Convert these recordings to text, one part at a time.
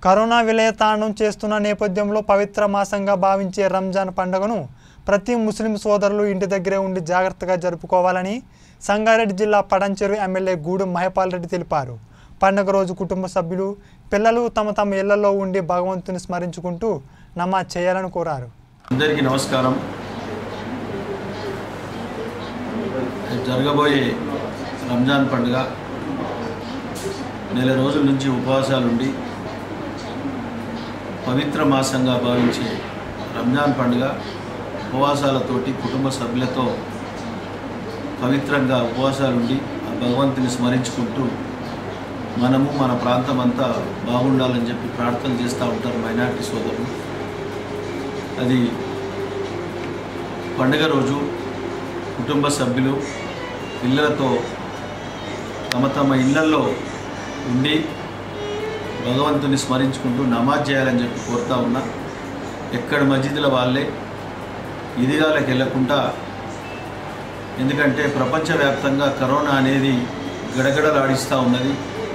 corona విలయతాండం చేస్తున్న నేపథ్యంలో పవిత్ర మాసంగా భావించే రంజాన్ పండుగను ప్రతి ముస్లిం సోదరులు ఇంటి దగ్గరే ఉండి జాగ్రత్తగా జరుపుకోవాలని సంగారెడ్డి జిల్లా పడంచెరు ఎమ్మెల్యే గూడెం మహపాల్ రెడ్డి తెలిపారు పండుగ రోజు కుటుంబ సభ్యులు పిల్లలు తమ తమ ఇళ్లలో ఉండి భగవంతుని స్మరించుకుంటూ నమాజ్ చేయాలని కోరారు అందరికీ నమస్కారం జరగబోయే రంజాన్ పండుగ నెల రోజుల నుంచి ఉపవాసాలుండి పవిత్ర మాసంగా భావించే రంజాన్ పండుగ ఉపవాసాలతోటి కుటుంబ సభ్యులతో పవిత్రంగా ఉపవాసాలుండి ఆ భగవంతుని స్మరించుకుంటూ మనము మన ప్రాంతం అంతా బాగుండాలని చెప్పి ప్రార్థన చేస్తూ ఉంటారు మైనారిటీ సోదరులు అది పండుగ రోజు కుటుంబ సభ్యులు పిల్లలతో తమ తమ ఇళ్లలో ఉండి భగవంతుని స్మరించుకుంటూ నమాజ్ చేయాలని చెప్పి కోరుతా ఉన్నా ఎక్కడ మస్జిద్ల వాళ్ళే ఇదిగాలకు వెళ్ళకుండా ఎందుకంటే ప్రపంచవ్యాప్తంగా కరోనా అనేది గడగడలాడిస్తూ ఉన్నది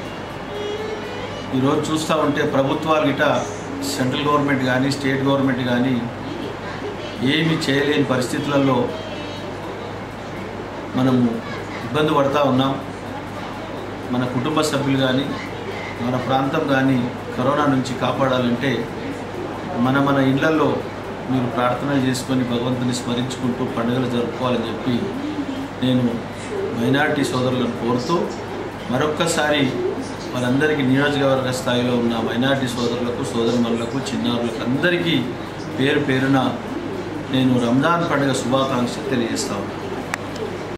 ఈరోజు చూస్తూ ఉంటే ప్రభుత్వాలు గిట సెంట్రల్ గవర్నమెంట్ కానీ స్టేట్ గవర్నమెంట్ కానీ ఏమి చేయలేని పరిస్థితులలో మనము ఇబ్బంది పడతా ఉన్నాం మన కుటుంబ సభ్యులు కానీ మన ప్రాంతం కానీ కరోనా నుంచి కాపాడాలంటే మన మన ఇళ్లలో మీరు ప్రార్థనలు చేసుకొని భగవంతుని స్మరించుకుంటూ పండుగలు జరుపుకోవాలని చెప్పి నేను మైనారిటీ సోదరులను కోరుతూ మరొక్కసారి వారందరికీ నియోజకవర్గ స్థాయిలో ఉన్న మైనారిటీ సోదరులకు సోదరుమణులకు చిన్నారులకు అందరికీ పేరు పేరున నేను రంజాన్ పండుగ శుభాకాంక్షలు తెలియజేస్తాను